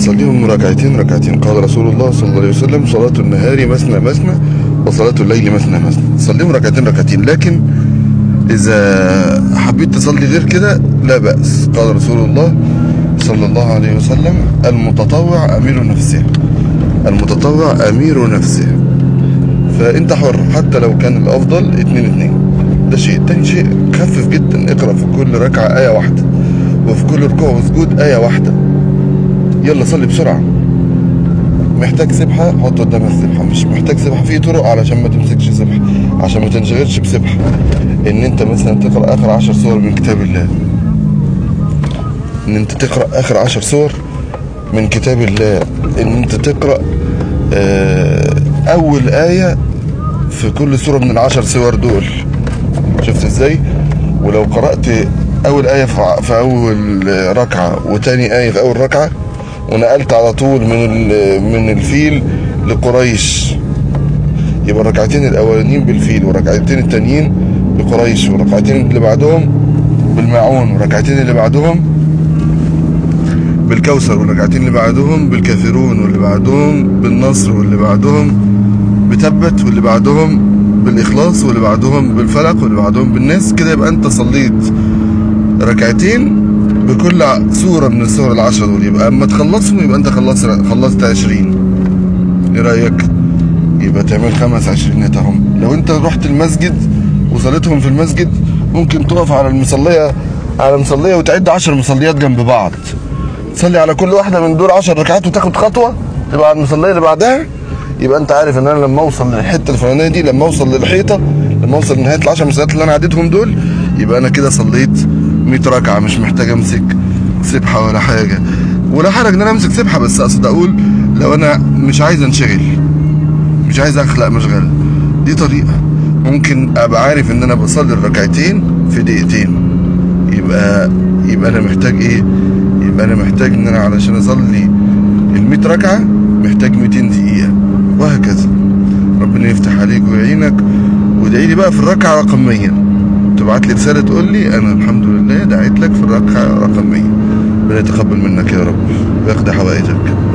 تصليهم ركعتين ركعتين قال رسول الله صلى الله عليه وسلم صلاة النهار مثنى مثنى وصلاة الليل مثنى مثنى تصليهم ركعتين ركعتين لكن إذا حبيت تصلي غير كده لا بأس قال رسول الله صلى الله عليه وسلم المتطوع أمير نفسه المتطوع أمير نفسه فأنت حر حتى لو كان الأفضل اتنين اتنين ده شيء تاني شيء خفف جدا اقرأ في كل ركعة آية واحدة وفي كل ركوع وسجود آية واحدة يلا صلي بسرعة محتاج سبحة حط قدامها السبحة مش محتاج سبحة في طرق علشان ما تمسكش سبحة عشان ما تنشغلش بسبحة ان انت مثلا تقرأ اخر عشر سور من كتاب الله ان انت تقرأ اخر عشر سور من كتاب الله ان انت تقرأ آه، اول آية في كل سورة من العشر سور دول شفت ازاي ولو قرأت اول آية في ع- في اول ركعة وتاني آية في اول ركعة ونقلت على طول من ال- من الفيل لقريش يبقى الركعتين الاولانيين بالفيل والركعتين التانيين بقريش والركعتين اللي بعدهم بالماعون والركعتين اللي بعدهم بالكوثر والركعتين اللي بعدهم بالكافرون واللي بعدهم بالنصر واللي بعدهم بتبت واللي بعدهم بالاخلاص واللي بعدهم بالفلق واللي بعدهم بالناس كده يبقى انت صليت ركعتين بكل ع- سورة من السور العشرة دول يبقى اما تخلصهم يبقى انت خلصت خلصت عشرين ايه رأيك يبقى تعمل خمس عشرينات اهم لو انت رحت المسجد وصليتهم في المسجد ممكن تقف على المصلية على مصلية وتعد عشر مصليات جنب بعض تصلي على كل واحدة من دول عشر ركعات وتاخد خطوة تبقى على المصلية اللي بعدها يبقى انت عارف ان انا لما اوصل للحتة الفلانية دي لما اوصل للحيطة لما اوصل لنهاية العشر مصليات اللي انا عديتهم دول يبقى انا كده صليت 100 ركعة مش محتاج امسك سبحة ولا حاجة ولا حرج ان انا امسك سبحة بس اقصد اقول لو انا مش عايز انشغل مش عايز اخلق مشغله دي طريقه ممكن ابقى عارف ان انا بصلي الركعتين في دقيقتين يبقى يبقى انا محتاج ايه يبقى انا محتاج ان انا علشان اصلي ال ركعه محتاج 200 دقيقه وهكذا ربنا يفتح عليك ويعينك وادعي لي بقى في الركعه رقم 100 تبعت لي رساله تقول لي انا الحمد لله دعيت لك في الركعه رقم 100 ربنا يتقبل منك يا رب ويقضي حوائجك